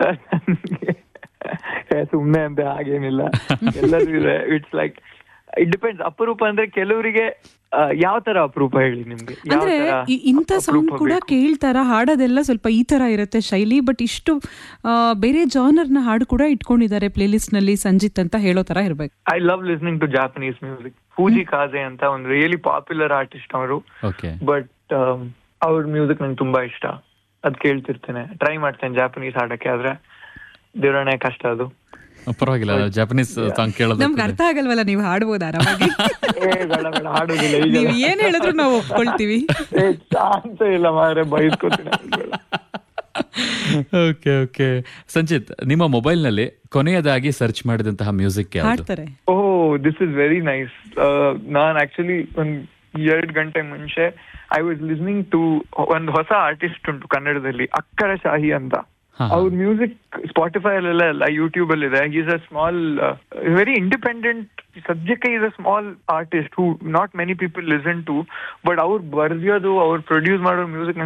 Sir ಸುಮ್ನೆ ಅಂತ ಹಾಗೇನಿಲ್ಲ ಎಲ್ಲರೂ ಇದೆ ಇಟ್ಸ್ ಲೈಕ್ ಇಟ್ ಡಿಪೆಂಡ್ಸ್ ಅಪರೂಪ ಅಂದ್ರೆ ಕೆಲವರಿಗೆ ಯಾವ ತರ ಅಪರೂಪ ಹೇಳಿ ನಿಮ್ಗೆ ಯಾವ ಅಂದ್ರೆ ತರ ಇ- ಇಂಥ ಸಾಂಗ್ ಅಪರೂಪ ಕೂಡ ಬೇಕು? ಕೇಳ್ತಾರ ಹಾಡೋದೆಲ್ಲ ಸ್ವಲ್ಪ ಈ ತರ ಇರುತ್ತೆ ಶೈಲಿ ಬಟ್ ಇಷ್ಟು ಆ, ಬೇರೆ ಜಾನರ್ನ ಹಾಡು ಕೂಡ ಇಟ್ಕೊಂಡಿದ್ದಾರೆ ಪ್ಲೇಲಿಸ್ಟ್ ನಲ್ಲಿ ಸಂಜಿತ್ ಅಂತ ಹೇಳೋ ತರ ಇರ್ಬೇಕು I love listening to Japanese music Fujii Kaze ಅಂತ ಒಂದು ರಿಯಲಿ ಪಾಪ್ಯುಲರ್ ಆರ್ಟಿಸ್ಟ್ ಅವರು ಓಕೆ ಬಟ್ ಅವ್ರ ಮ್ಯೂಸಿಕ್ ನಂಗೆ ತುಂಬಾ ಇಷ್ಟ ಅದ್ ಕೇಳ್ತಿರ್ತೇನೆ ಟ್ರೈ ಮಾಡ್ತೇನೆ ಜಾಪನೀಸ್ ಹಾಡಕ್ಕೆ ಆದ್ರೆ ದೇವರನೆ ಕಷ್ಟ ಅದು ಪರವಾಗಿಲ್ಲ ಜಾಪನೀಸ್ ಸಾಂಗ್ ಕೇಳೋದು ನಮ್ಗೆ ಅರ್ಥ ಆಗಲ್ವಲ್ಲ ನೀವು ಹಾಡ್ಬೋದು ಆರಾಮಾಗಿ ಏ ಬೇಡ ಬೇಡ ಹಾಡೋದಿಲ್ಲ ಈಗ ನೀವು ಏನ್ ಹೇಳಿದ್ರು ನಾವು ಒಪ್ಕೊಳ್ತೀವಿ ಏ ಚಾನ್ಸ್ ಇಲ್ಲ ಮಾರೆ ಬೈಸ್ಕೊತೀನಿ ಬೇಡ. ಓಕೆ ಓಕೆ ಸಂಚಿತ್ ನಿಮ್ಮ ಮೊಬೈಲ್ನಲ್ಲಿ ಕೊನೆಯದಾಗಿ ಸರ್ಚ್ ಮಾಡಿದಂತಹ ಮ್ಯೂಸಿಕ್ ಯಾವುದು ಹಾಡ್ತಾರೆ oh this is very nice ನಾನ್ ಆಕ್ಚುಲಿ ಒಂದ್ ಎರಡ್ ಗಂಟೆ ಮುಂಚೆ ಐ ವಾಸ್ ಲಿಸ್ನಿಂಗ್ ಟು ಒಂದ್ ಹೊಸ ಆರ್ಟಿಸ್ಟ್ ಉಂಟು ಕನ್ನಡದಲ್ಲಿ ಅಕ್ಕರ ಶಾಹಿ ಅಂತ ಹಾ, ಹಾ. ಅವ್ರ ಮ್ಯೂಸಿಕ್ ಸ್ಪಾಟಿಫೈ ಅಲ್ಲೆಲ್ಲ ಅಲ್ಲ ಯೂಟ್ಯೂಬ್ ಅಲ್ಲಿ ಇದೆ is a small very independent ಸದ್ಯಕ್ಕೆ is a small artist who not many people listen to but ಅವ್ರು ಬರ್ದಿಯೋದು ಅವ್ರು ಪ್ರೊಡ್ಯೂಸ್ ಮಾಡೋ ಮ್ಯೂಸಿಕ್